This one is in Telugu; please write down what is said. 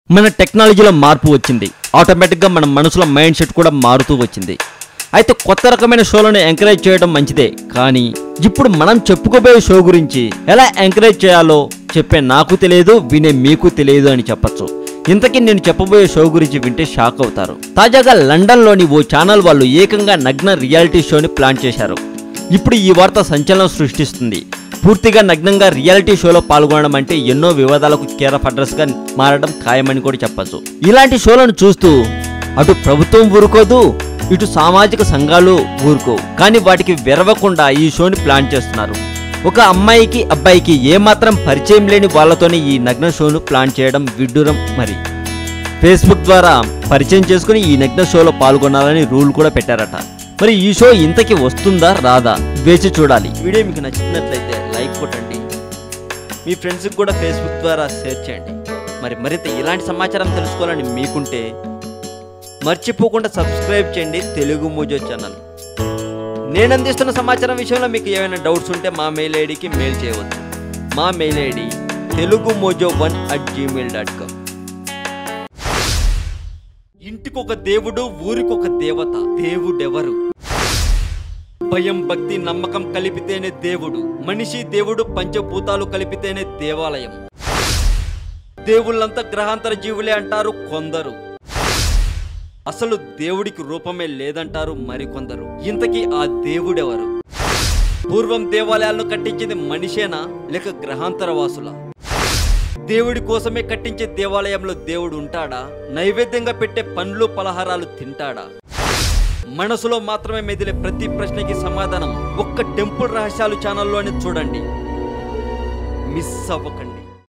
మన టెక్నాలజీలో మార్పు వచ్చింది ఆటోమేటిక్గా మన మనసులో మైండ్ సెట్ కూడా మారుతూ వచ్చింది అయితే కొత్త రకమైన షోలను ఎంకరేజ్ చేయడం మంచిదే కానీ ఇప్పుడు మనం చెప్పుకోబోయే షో గురించి ఎలా ఎంకరేజ్ చేయాలో చెప్పే నాకు తెలియదు వినే మీకు తెలియదు అని చెప్పొచ్చు ఇంతకీ నేను చెప్పబోయే షో గురించి వింటే షాక్ అవుతారు తాజాగా లండన్లోని ఓ ఛానల్ వాళ్ళు ఏకంగా నగ్న రియాలిటీ షోని ప్లాన్ చేశారు ఇప్పుడు ఈ వార్త సంచలనం సృష్టిస్తుంది పూర్తిగా నగ్నంగా రియాలిటీ షోలో పాల్గొనడం అంటే ఎన్నో వివాదాలకు కేర్ ఆఫ్ అడ్రస్ గా మారడం ఖాయమని కూడా చెప్పచ్చు ఇలాంటి షోలను చూస్తూ అటు ప్రభుత్వం ఊరుకోదు ఇటు సామాజిక సంఘాలు ఊరుకోవు కానీ వాటికి వెరవకుండా ఈ షోని ప్లాన్ చేస్తున్నారు ఒక అమ్మాయికి అబ్బాయికి ఏమాత్రం పరిచయం లేని వాళ్ళతోనే ఈ నగ్న షోను ప్లాన్ చేయడం విడ్డూరం మరి ఫేస్బుక్ ద్వారా పరిచయం చేసుకుని ఈ నగ్న షోలో పాల్గొనాలని రూల్ కూడా పెట్టారట మరి ఈ షో ఇంతకి వస్తుందా రాదా వేచి చూడాలి వీడియో మీకు నచ్చినట్లయితే లైక్ కొట్టండి మీ ఫ్రెండ్స్కి కూడా ఫేస్బుక్ ద్వారా షేర్ చేయండి మరి మరింత ఇలాంటి సమాచారం తెలుసుకోవాలని మీకుంటే మర్చిపోకుండా సబ్స్క్రైబ్ చేయండి తెలుగు మూజో ఛానల్ నేను అందిస్తున్న సమాచారం విషయంలో మీకు ఏమైనా డౌట్స్ ఉంటే మా మెయిల్ ఐడికి మెయిల్ చేయవచ్చు మా mail ID Telugu mojo one at Gmail dot com ఇంటికొక దేవుడు ఊరికొక దేవత దేవుడెవరు భయం భక్తి నమ్మకం కలిపితేనే దేవుడు మనిషి దేవుడు పంచభూతాలు కలిపితేనే దేవాలయం దేవుళ్ళంతా గ్రహాంతర జీవులే అంటారు కొందరు అసలు దేవుడికి రూపమే లేదంటారు మరికొందరు ఇంతకీ ఆ దేవుడెవరు పూర్వం దేవాలయాలను కట్టించింది మనిషేనా లేక గ్రహాంతర వాసులా దేవుడి కోసమే కట్టించే దేవాలయంలో దేవుడు ఉంటాడా నైవేద్యంగా పెట్టే పండ్లు పలహారాలు తింటాడా మనసులో మాత్రమే మెదిలే ప్రతి ప్రశ్నకి సమాధానం ఒక్క టెంపుల్ రహస్యాలు ఛానల్లోనే చూడండి మిస్ అవ్వకండి